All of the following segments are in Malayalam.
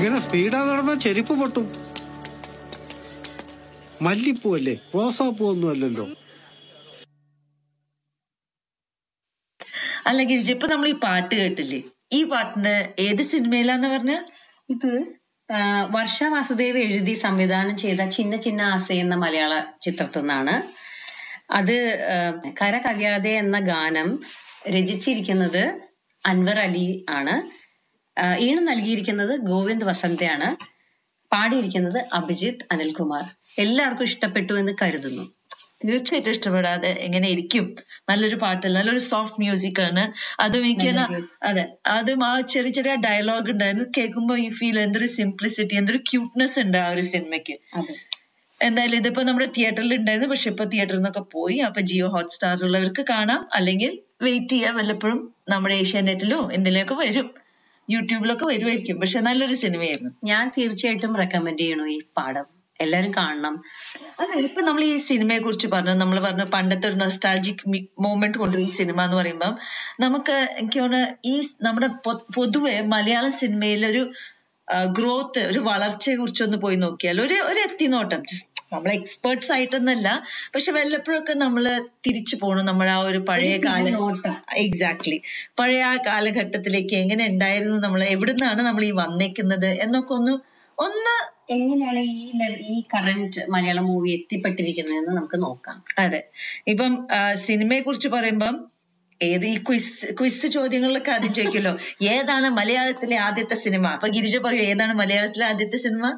ഇങ്ങനെ സ്പീഡാ നടന്ന ചെരുപ്പ് പൊട്ടും മല്ലിപ്പൂ അല്ലേ റോസാപ്പൂ ഒന്നും അല്ലല്ലോ അല്ല ഗിരിജ ഇപ്പൊ നമ്മൾ ഈ പാട്ട് കേട്ടില്ലേ ഈ പാട്ടിന് ഏത് സിനിമയിലാന്ന് പറഞ്ഞ ഇത് ആ, വർഷ വാസുദേവ് എഴുതി സംവിധാനം ചെയ്ത ചിന്ന ചിന്ന ആസ എന്ന മലയാള ചിത്രത്തിൽ നിന്നാണ് അത് ആ, കര കവിയാതെ എന്ന ഗാനം രചിച്ചിരിക്കുന്നത് അൻവർ അലി ആണ് ആ, ഈണം നൽകിയിരിക്കുന്നത് ഗോവിന്ദ് വസന്തയാണ് പാടിയിരിക്കുന്നത് അഭിജിത്ത് അനിൽകുമാർ എല്ലാവർക്കും ഇഷ്ടപ്പെട്ടു എന്ന് കരുതുന്നു തീർച്ചയായിട്ടും ഇഷ്ടപ്പെടാതെ എങ്ങനെ ഇരിക്കും നല്ലൊരു പാട്ടല്ല നല്ലൊരു സോഫ്റ്റ് മ്യൂസിക് ആണ് അതും എനിക്ക് തന്നെ- അതെ അതും ആ ചെറിയ ചെറിയ ഡയലോഗ് ഉണ്ടായിരുന്നു കേൾക്കുമ്പോ ഈ ഫീൽ എന്തൊരു സിംപ്ലിസിറ്റി എന്തൊരു ക്യൂട്ട്നെസ് ഉണ്ട് ആ ഒരു സിനിമയ്ക്ക് അതെ എന്തായാലും ഇതിപ്പോ നമ്മുടെ തിയേറ്ററിൽ ഉണ്ടായിരുന്നു പക്ഷെ ഇപ്പൊ തിയേറ്ററിൽ നിന്നൊക്കെ പോയി അപ്പൊ ജിയോ ഹോട്ട്സ്റ്റാർ ഉള്ളവർക്ക് കാണാം അല്ലെങ്കിൽ വെയിറ്റ് ചെയ്യാം വല്ലപ്പോഴും നമ്മുടെ ഏഷ്യാനെറ്റിലോ എന്തിലൊക്കെ വരും യൂട്യൂബിലൊക്കെ വരുമായിരിക്കും പക്ഷെ നല്ലൊരു സിനിമയായിരുന്നു ഞാൻ തീർച്ചയായിട്ടും റെക്കമെൻഡ് ചെയ്യണു ഈ പാഠം എല്ലാരും കാണണം അതെ ഇപ്പൊ നമ്മൾ ഈ സിനിമയെ കുറിച്ച് പറഞ്ഞു നമ്മൾ പറഞ്ഞു പണ്ടത്തെ ഒരു നൊസ്റ്റാൾജിക് മൂമെന്റ് കൊണ്ട് ഈ സിനിമ എന്ന് പറയുമ്പം നമുക്ക് എനിക്ക് തോന്നുന്നു ഈ നമ്മുടെ പൊ- പൊതുവെ മലയാളം സിനിമയിൽ ഒരു ഗ്രോത്ത് ഒരു വളർച്ചയെ കുറിച്ചൊന്ന് പോയി നോക്കിയാൽ ഒരു ഒരു എത്തിനോട്ടം നമ്മൾ എക്സ്പേർട്സ് ആയിട്ടൊന്നല്ല പക്ഷെ വല്ലപ്പോഴൊക്കെ നമ്മൾ തിരിച്ചു പോകണം നമ്മുടെ ആ ഒരു പഴയ കാല നോട്ടം എക്സാക്ട്ലി പഴയ ആ കാലഘട്ടത്തിലേക്ക് എങ്ങനെ ഉണ്ടായിരുന്നു നമ്മൾ എവിടുന്നാണ് നമ്മൾ ഈ വന്നേക്കുന്നത് എന്നൊക്കെ ഒന്ന് ഒന്ന് എങ്ങനെയാണ് ഈ ലെവ- ഈ കറന്റ് മലയാളം മൂവി എത്തിപ്പെട്ടിരിക്കുന്നതെന്ന് നമുക്ക് നോക്കാം അതെ ഇപ്പം സിനിമയെ കുറിച്ച് പറയുമ്പം ഏത് ഈ ക്വിസ് ക്വിസ് ചോദ്യങ്ങളിലൊക്കെ ആദ്യം ചോദിക്കുമല്ലോ ഏതാണ് മലയാളത്തിലെ ആദ്യത്തെ സിനിമ അപ്പൊ ഗിരിജ പറയൂ ഏതാണ് മലയാളത്തിലെ ആദ്യത്തെ സിനിമ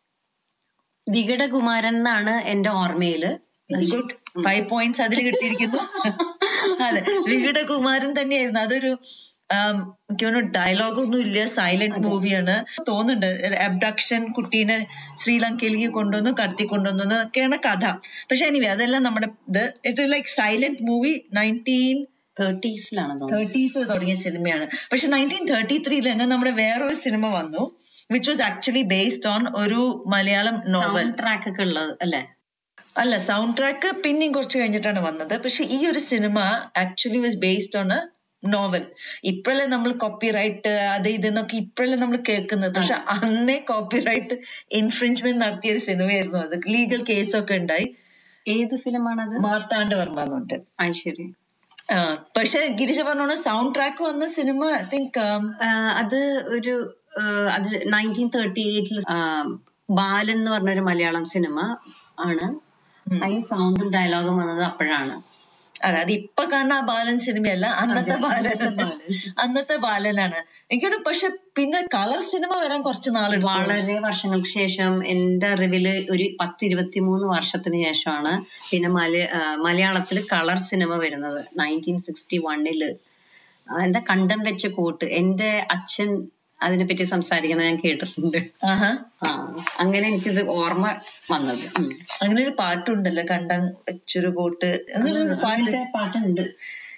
വികടകുമാരൻ എന്നാണ് എന്റെ ഓർമ്മയില് ഗുഡ് ഫൈവ് പോയിന്റ്സ് അതിൽ കിട്ടിയിരിക്കുന്നു അതെ വികടകുമാരൻ തന്നെയായിരുന്നു അതൊരു ആം, എനിക്ക് തോന്നുന്നു ഡയലോഗ് ഒന്നും ഇല്ല സൈലന്റ് മൂവിയാണ് തോന്നുന്നുണ്ട് അബ്ഡക്ഷൻ കുട്ടീനെ ശ്രീലങ്കയിലേക്ക് കൊണ്ടുവന്നു കടത്തി കൊണ്ടുവന്നു ഒക്കെയാണ് കഥ പക്ഷെ എനിവേ അതെല്ലാം നമ്മുടെ ഇത് it like silent movie nineteen തേർട്ടീസിലാണ് തോന്നുന്നത് തേർട്ടീസിൽ തുടങ്ങിയ സിനിമയാണ് പക്ഷെ നയൻറ്റീൻ തേർട്ടി ത്രീയിൽ തന്നെ നമ്മുടെ വേറൊരു സിനിമ വന്നു which was actually based on ഒരു മലയാളം നോവൽ സൗണ്ട് ട്രാക്ക് ഒക്കെ ഉള്ളത് അല്ലെ അല്ല സൗണ്ട് ട്രാക്ക് പിന്നെയും കുറച്ച് കഴിഞ്ഞിട്ടാണ് വന്നത് പക്ഷെ ഈ ഒരു cinema actually was based on a novel ഇപ്പോഴല്ലേ നമ്മൾ കോപ്പിറൈറ്റ് അത് ഇതെന്നൊക്കെ ഇപ്പോഴല്ലേ നമ്മൾ കേൾക്കുന്നത് പക്ഷെ അന്നേ കോപ്പിറൈറ്റ് ഇൻഫ്രിഞ്ച്മെന്റ് നടത്തിയ ഒരു സിനിമയായിരുന്നു അത് ലീഗൽ കേസൊക്കെ ഉണ്ടായി ഏത് ഫിലിമാണത് മാർത്താണ്ഡവർമ്മ എന്നുണ്ട് ആ ശരി ആ, പക്ഷെ ഗിരിജ പറഞ്ഞോണ്ട് സൗണ്ട് ട്രാക്ക് വന്ന സിനിമ ഐ തിങ്ക് ആ, അത് ഒരു ആ, അത് നയൻറ്റീൻ തേർട്ടി എയ്റ്റിൽ ബാലൻ എന്ന് പറഞ്ഞൊരു മലയാളം സിനിമ ആണ് അതിന് സൗണ്ടും ഡയലോഗും വന്നത് അപ്പോഴാണ് അതെ അത് ഇപ്പൊ കാണുന്ന ആ ബാലൻ സിനിമയല്ല അന്നത്തെ ബാലൻ അന്നത്തെ ബാലനാണ് എനിക്കൊരു പക്ഷെ പിന്നെ കളർ സിനിമ വരാൻ കുറച്ച് നാളെടുത്തു വളരെ വർഷങ്ങൾക്ക് ശേഷം എന്റെ അറിവില് ഒരു പത്ത് ഇരുപത്തി മൂന്ന് വർഷത്തിന് ശേഷമാണ് പിന്നെ മല മലയാളത്തിൽ കളർ സിനിമ വരുന്നത് നയൻറ്റീൻ സിക്സ്റ്റി വണ്ണില് എന്താ കണ്ടം വെച്ച കൂട്ട് എന്റെ അച്ഛൻ അതിനെപ്പറ്റി സംസാരിക്കുന്നത് ഞാൻ കേട്ടിട്ടുണ്ട് ആഹാ ആ അങ്ങനെ എനിക്കിത് ഓർമ്മ വന്നത് ഉം. അങ്ങനെ ഒരു പാട്ടുണ്ടല്ലോ കണ്ടം വെച്ചൊരു കോട്ട് എന്നൊരു പാട്ട് അങ്ങനത്തെ പാട്ടുണ്ട്